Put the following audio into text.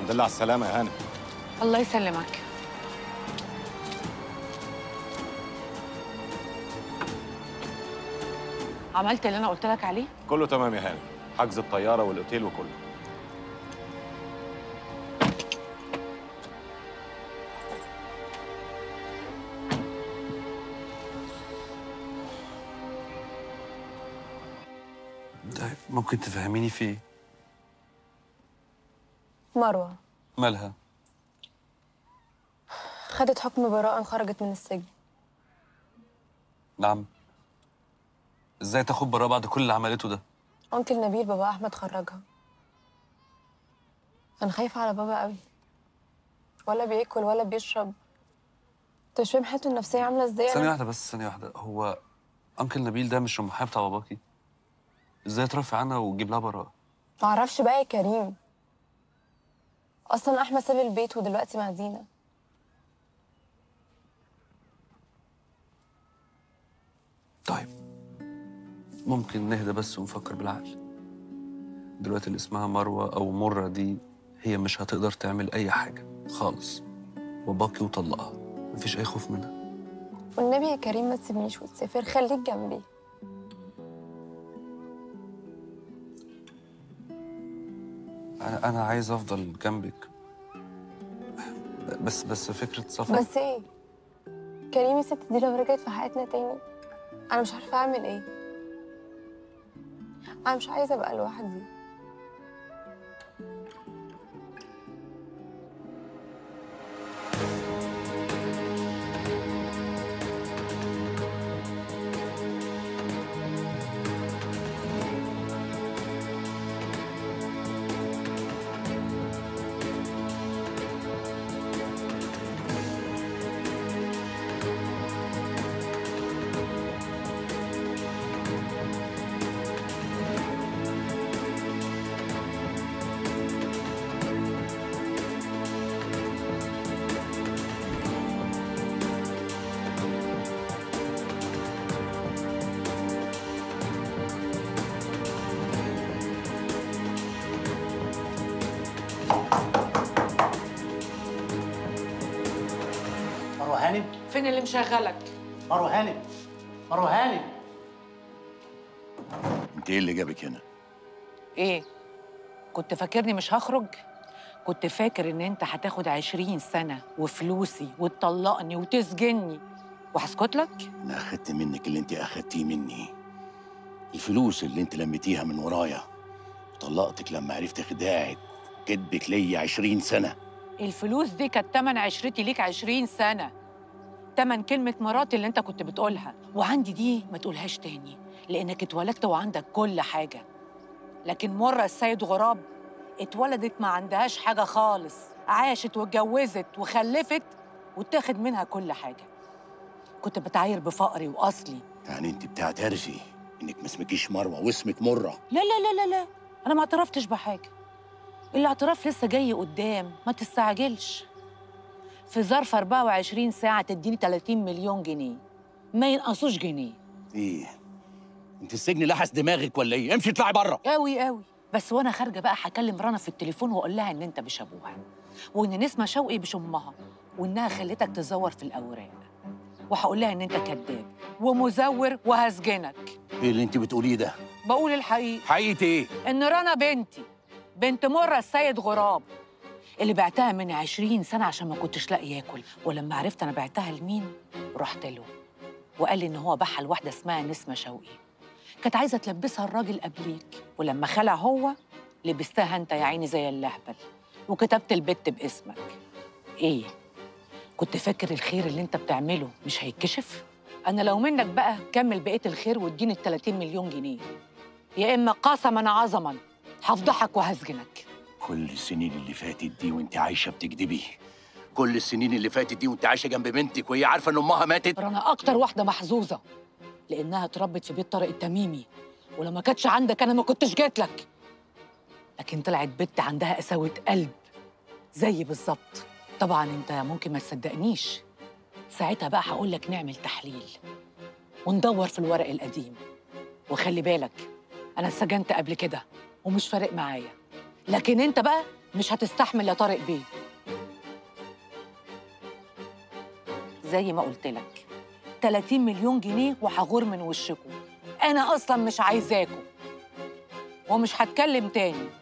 الحمد لله على السلامه يا هانم الله يسلمك عملت اللي انا قلت لك عليه كله تمام يا هانم حجز الطياره والاوتيل وكله طيب ممكن تفهميني في ايه؟ مروة مالها؟ خدت حكم براءة خرجت من السجن نعم ازاي تاخد براءة بعد كل اللي عملته ده؟ أنكل نبيل بابا أحمد خرجها أنا خايفة على بابا قوي ولا بياكل ولا بيشرب انت مش فاهم حالته النفسية عاملة ازاي ثانية أنا واحدة بس ثانية واحدة هو أنكل نبيل ده مش المحامي بتاع باباكي؟ ازاي ترفع عنها وتجيب لها براءة؟ معرفش بقى يا كريم أصلا أحمد ساب البيت ودلوقتي مع دينا طيب ممكن نهدى بس ونفكر بالعقل دلوقتي اللي اسمها مروة أو مرة دي هي مش هتقدر تعمل أي حاجة خالص باباكي وطلقها مفيش أي خوف منها والنبي يا كريم ما تسيبنيش وتسافر خليك جنبي أنا أنا عايز أفضل جنبك بس بس فكرة سفر بس ايه كريم الست دي لو رجعت في حياتنا تاني انا مش عارفه اعمل ايه انا مش عايزه ابقى لوحدي مروه هانم فين اللي مشغلك مروه هانم مروه هانم انت ايه اللي جابك هنا؟ ايه كنت فاكرني مش هخرج كنت فاكر ان انت هتاخد عشرين سنة وفلوسي وتطلقني وتسجني وهسكت لك انا اخدت منك اللي انت اخدتيه مني الفلوس اللي انت لميتيها من ورايا وطلقتك لما عرفت خداعك كدبك ليا عشرين سنة الفلوس دي كانت تمن عشرتي ليك عشرين سنة تمن كلمة مراتي اللي انت كنت بتقولها وعندي دي ما تقولهاش تاني لانك اتولدت وعندك كل حاجة لكن مرة السيد غراب اتولدت ما عندهاش حاجة خالص عاشت واتجوزت وخلفت واتاخد منها كل حاجة كنت بتعاير بفقري وأصلي يعني انت بتعترفي انك ما اسمكيش مروة واسمك مرة لا لا لا لا لا أنا ما اعترفتش بحاجة الاعتراف لسه جاي قدام ما تستعجلش في ظرف 24 ساعة تديني 30 مليون جنيه ما ينقصوش جنيه ايه انت السجن لحس دماغك ولا ايه امشي اطلعي بره قوي قوي بس وانا خارجه بقى هكلم رنا في التليفون واقول لها ان انت مش ابوها وان نسمه شوقي مش امها وانها خلتك تزور في الاوراق وهقول لها ان انت كذاب ومزور وهسجنك ايه اللي انت بتقوليه ده بقول الحقيقه حقيقة ايه ان رنا بنتي بنت مرة السيد غراب اللي بعتها من عشرين سنة عشان ما كنتش لاقي ياكل ولما عرفت أنا بعتها لمين رحت له وقال لي إن هو باعها لواحدة اسمها نسمة شوقي كانت عايزة تلبسها الراجل قبليك ولما خلع هو لبستها أنت يا عيني زي اللهبل وكتبت البت باسمك إيه؟ كنت فاكر الخير اللي أنت بتعمله مش هيتكشف؟ أنا لو منك بقى كمل بقية الخير واديني ال 30 مليون جنيه يا إما قسما عظما هفضحك وهسجنك كل السنين اللي فاتت دي وانت عايشة بتكدبي كل السنين اللي فاتت دي وانت عايشة جنب بنتك وهي عارفة ان امها ماتت رنا اكتر واحده محظوظه لانها اتربت في بيت طارق التميمي ولو ما كانتش عندك انا ما كنتش جيت لك لكن طلعت بنت عندها قساوه قلب زي بالظبط طبعا انت ممكن ما تصدقنيش ساعتها بقى هقول لك نعمل تحليل وندور في الورق القديم وخلي بالك انا اتسجنت قبل كده ومش فارق معايا لكن انت بقى مش هتستحمل يا طارق بيه زي ما قلت لك 30 مليون جنيه وهغور من وشكم انا اصلا مش عايزاكم ومش هتكلم تاني